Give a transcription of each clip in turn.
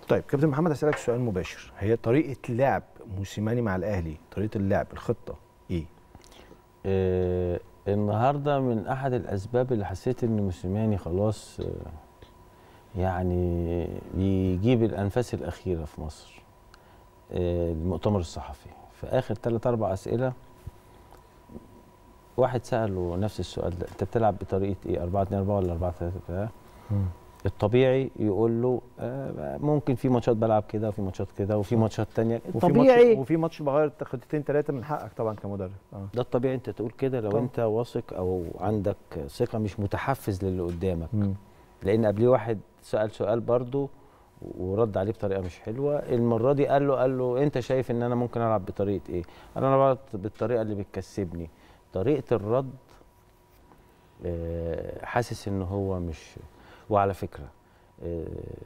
طيب كابتن محمد هسألك سؤال مباشر هي طريقة لعب موسيماني مع الأهلي طريقة اللعب الخطة إيه؟ آه النهارده من احد الاسباب اللي حسيت ان موسيماني خلاص آه يعني بيجيب الانفاس الاخيره في مصر آه المؤتمر الصحفي في اخر ثلاث اربع اسئله واحد ساله نفس السؤال ده انت بتلعب بطريقه ايه 4 2 4 ولا 4 3 الطبيعي يقول له آه ممكن في ماتشات بلعب كده وفي ماتشات كده وفي ماتشات تانية وفي الطبيعي ماتش وفي ماتش بغير خطتين ثلاثة من حقك طبعا كمدرب اه ده الطبيعي انت تقول كده لو طبعا. انت واثق او عندك ثقه مش متحفز للي قدامك مم. لان قبليه واحد سال سؤال برضه ورد عليه بطريقه مش حلوه المره دي قال له قال له انت شايف ان انا ممكن العب بطريقه ايه قال انا بلعب بالطريقه اللي بتكسبني طريقه الرد آه، حاسس ان هو مش وعلى فكره آه،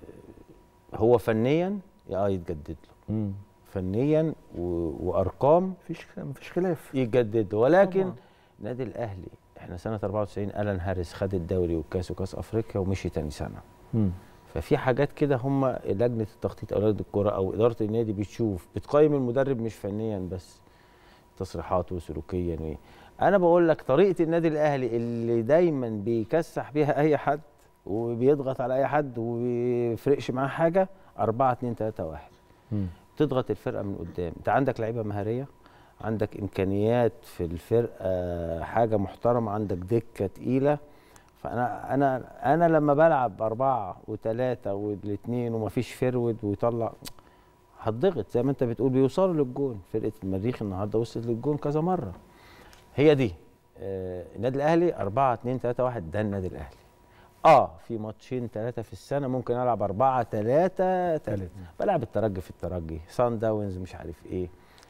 هو فنيا اه يتجدد له مم. فنيا و- وارقام مفيش مفيش خلاف يجدد ولكن طبعاً. نادي الاهلي احنا سنه 94 الان هاريس خد الدوري والكاس وكاس افريقيا ومشي تاني سنه مم. ففي حاجات كده هم لجنه التخطيط او لجنه الكره او اداره النادي بتشوف بتقيم المدرب مش فنيا بس تصريحاته وسلوكيا وايه انا بقول لك طريقه النادي الاهلي اللي دايما بيكسح بيها اي حد وبيضغط على اي حد وبيفرقش معاه حاجه 4 2 3 1 مم. تضغط الفرقه من قدام انت عندك لعيبه مهاريه عندك امكانيات في الفرقه حاجه محترمه عندك دكه تقيله فانا انا انا لما بلعب اربعه وثلاثه والاثنين ومفيش فرود ويطلع هتضغط زي ما انت بتقول بيوصلوا للجون فرقه المريخ النهارده وصلت للجون كذا مره هي دي آه النادي الاهلي 4 2 3 1 ده النادي الاهلي اه في ماتشين ثلاثه في السنه ممكن العب 4 3 3 بلعب الترجي في الترجي سان داونز مش عارف ايه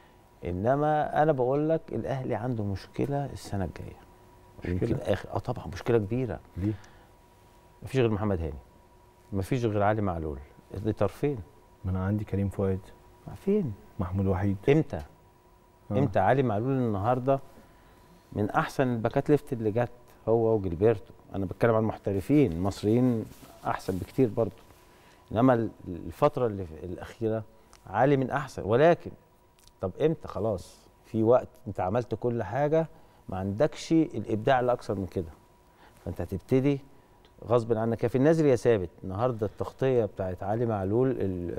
انما انا بقول لك الاهلي عنده مشكله السنه الجايه يمكن اخر اه طبعا مشكله كبيره ليه؟ مفيش غير محمد هاني مفيش غير علي معلول دي طرفين ما أنا عندي كريم فؤاد فين محمود وحيد امتى آه. امتى علي معلول النهارده من احسن الباكات ليفت اللي جت هو وجilberto انا بتكلم عن المحترفين المصريين احسن بكتير برضه انما ال- الفتره اللي في- الاخيره علي من احسن ولكن طب امتى خلاص في وقت انت عملت كل حاجه ما عندكش الابداع اللي اكثر من كده فانت هتبتدي غصب عنك يا في النازل يا ثابت النهارده التغطيه بتاعت علي معلول ال-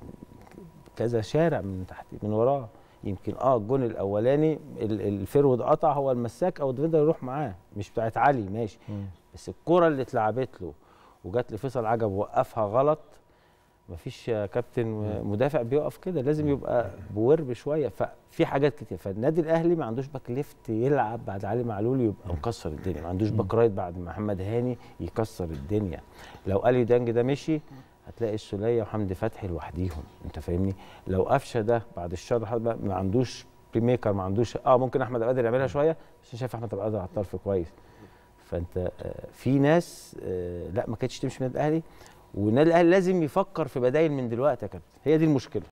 كذا شارع من تحت من وراه يمكن اه الجون الاولاني ال- الفرود قطع هو المساك او الديفندر يروح معاه مش بتاعت علي ماشي مم. بس الكره اللي اتلعبت له وجات لفيصل عجب وقفها غلط مفيش يا كابتن مدافع بيقف كده لازم يبقى بورب شويه ففي حاجات كتير فالنادي الاهلي ما عندوش باك ليفت يلعب بعد علي معلول يبقى مكسر الدنيا ما عندوش باك رايت بعد محمد هاني يكسر الدنيا لو اليو دانج ده مشي هتلاقي السوليه وحمدي فتحي لوحديهم انت فاهمني لو قفشه ده بعد الشر حد بقى ما عندوش بري ميكر ما عندوش اه ممكن احمد عبد القادر يعملها شويه بس أنا شايف احمد عبد القادر على الطرف كويس فانت آه، في ناس آه، لا ما كانتش تمشي من النادي الاهلي والنادي الاهلي لازم يفكر في بدايل من دلوقتي يا كابتن هي دي المشكله